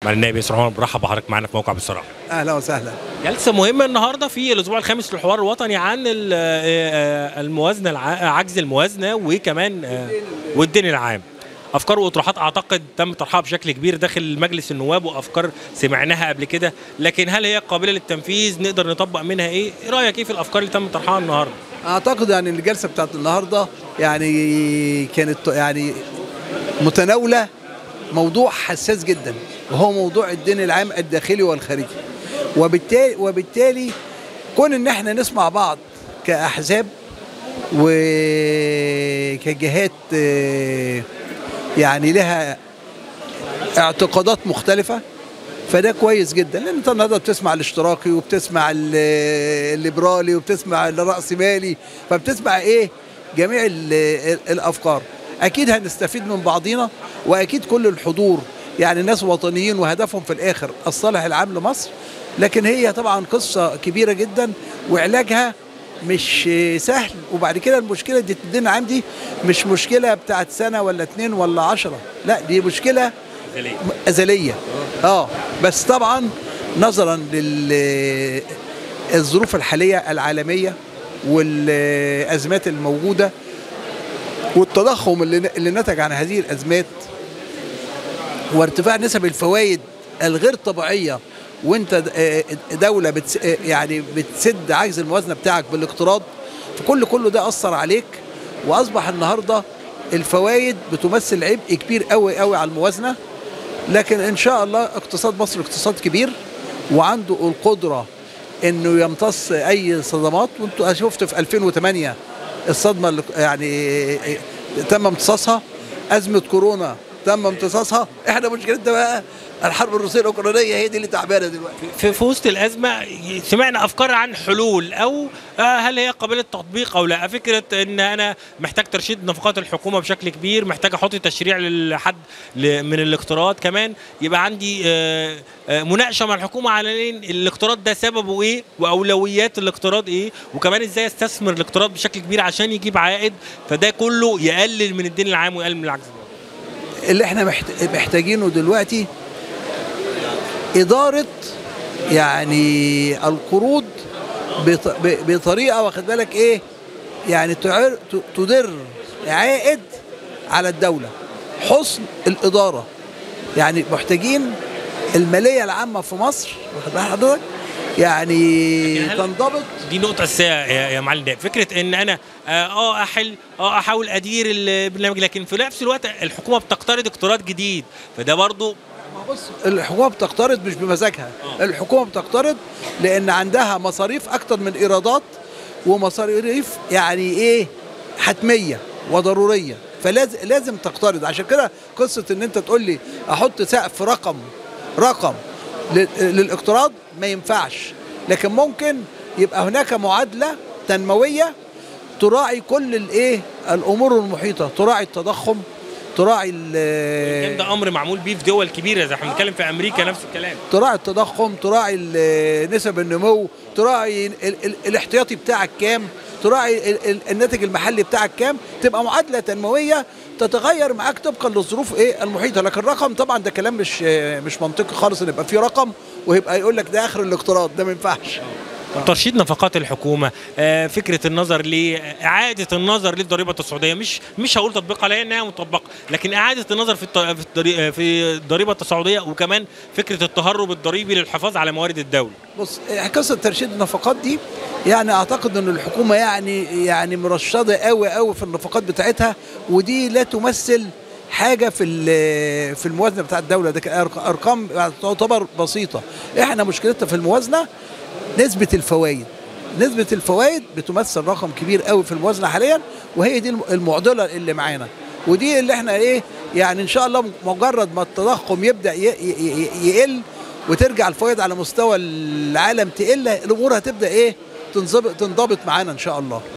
مع النائب ياسر عمر برحب بحضرتك معانا في موقع بالصراحه اهلا وسهلا جلسه مهمه النهارده في الاسبوع الخامس للحوار الوطني عن ال- آه، الموازنه الع- عجز الموازنه وكمان آه، والدين العام افكار واطروحات اعتقد تم طرحها بشكل كبير داخل مجلس النواب وافكار سمعناها قبل كده لكن هل هي قابله للتنفيذ نقدر نطبق منها ايه ايه رايك ايه في الافكار اللي تم طرحها النهارده اعتقد يعني ان الجلسه بتاعت النهارده يعني كانت يعني متناوله موضوع حساس جدا وهو موضوع الدين العام الداخلي والخارجي وبالتالي وبالتالي كون ان احنا نسمع بعض كاحزاب وكجهات آه، يعني لها اعتقادات مختلفه فده كويس جدا لان انت النهارده بتسمع الاشتراكي وبتسمع ال- الليبرالي وبتسمع الراسمالي فبتسمع ايه جميع ال- الافكار اكيد هنستفيد من بعضينا واكيد كل الحضور يعني ناس وطنيين وهدفهم في الاخر الصالح العام لمصر لكن هي طبعا قصه كبيره جدا وعلاجها مش سهل وبعد كده المشكله دي الدين العام دي مش مشكله بتاعت سنه ولا اتنين ولا عشرة لا دي مشكله أزلية اه بس طبعا نظرا للظروف الحالية العالمية والأزمات الموجودة والتضخم اللي اللي نتج عن هذه الأزمات وارتفاع نسب الفوائد الغير طبيعية وانت د- آه، دولة بتس آه، يعني بتسد عجز الموازنة بتاعك بالاقتراض فكل كله ده أثر عليك وأصبح النهاردة الفوائد بتمثل عبء كبير قوي قوي على الموازنة لكن ان شاء الله اقتصاد مصر اقتصاد كبير وعنده القدره انه يمتص اي صدمات وانتوا شفت في 2008 الصدمه اللي يعني تم امتصاصها ازمه كورونا تم امتصاصها احنا مشكلتنا بقى الحرب الروسيه الاوكرانيه هي دي اللي تعبانه دلوقتي في, في وسط الازمه سمعنا افكار عن حلول او آه، هل هي قابله للتطبيق او لا فكره ان انا محتاج ترشيد نفقات الحكومه بشكل كبير محتاج احط تشريع للحد ل- من الاقتراض كمان يبقى عندي آه، آه، مناقشه مع الحكومه على إيه الاقتراض ده سببه ايه واولويات الاقتراض ايه وكمان ازاي استثمر الاقتراض بشكل كبير عشان يجيب عائد فده كله يقلل من الدين العام ويقلل من العجز اللي احنا محت- محتاجينه دلوقتي إدارة يعني القروض بط- ب- بطريقة واخد بالك إيه يعني تعر- ت- تدر عائد على الدولة حسن الإدارة يعني محتاجين المالية العامة في مصر واخد بال حضرتك يعني لكن هل- تنضبط دي نقطة أساسية يا يا معلم نائب فكرة إن أنا آه، اه أحل اه أحاول أدير البرنامج لكن في نفس الوقت الحكومة بتقترض اقتراض جديد فده برضو بص الحكومه بتقترض مش بمزاجها آه. الحكومه بتقترض لان عندها مصاريف اكتر من ايرادات ومصاريف يعني ايه حتميه وضروريه فلازم لازم تقترض عشان كده قصه ان انت تقول لي احط سقف رقم رقم لل- للاقتراض ما ينفعش لكن ممكن يبقى هناك معادله تنمويه تراعي كل الايه الامور المحيطه تراعي التضخم تراعي ال- كان ده أمر معمول بيه في دول كبيرة زي احنا بنتكلم في أمريكا نفس الكلام تراعي التضخم تراعي ال- نسب النمو تراعي ال ال الاحتياطي بتاعك كام تراعي ال ال الناتج المحلي بتاعك كام تبقى معادله تنمويه تتغير معاك طبقا للظروف ايه المحيطه لكن الرقم طبعا ده كلام مش مش منطقي خالص ان يبقى في رقم ويبقى يقول لك ده اخر الاقتراض ده ما ينفعش ترشيد نفقات الحكومة آه، فكرة النظر لإعادة النظر للضريبة التصاعدية مش مش هقول تطبيقها لأنها مطبقة لكن إعادة النظر في الط- في الضري- في الضريبة التصاعدية وكمان فكرة التهرب الضريبي للحفاظ على موارد الدولة بص قصه ترشيد النفقات دي يعني اعتقد ان الحكومه يعني يعني مرشده قوي قوي في النفقات بتاعتها ودي لا تمثل حاجه في ال- في الموازنه بتاعت الدوله ده أرق- ارقام تعتبر بسيطه احنا مشكلتنا في الموازنه نسبه الفوائد نسبة الفوائد بتمثل رقم كبير قوي في الموازنة حاليا وهي دي الم- المعضلة اللي معانا ودي اللي احنا ايه يعني ان شاء الله مجرد ما التضخم يبدأ ي- ي- ي- يقل وترجع الفوائد على مستوى العالم تقل الامور هتبدأ ايه تنضبط تنضبط معانا ان شاء الله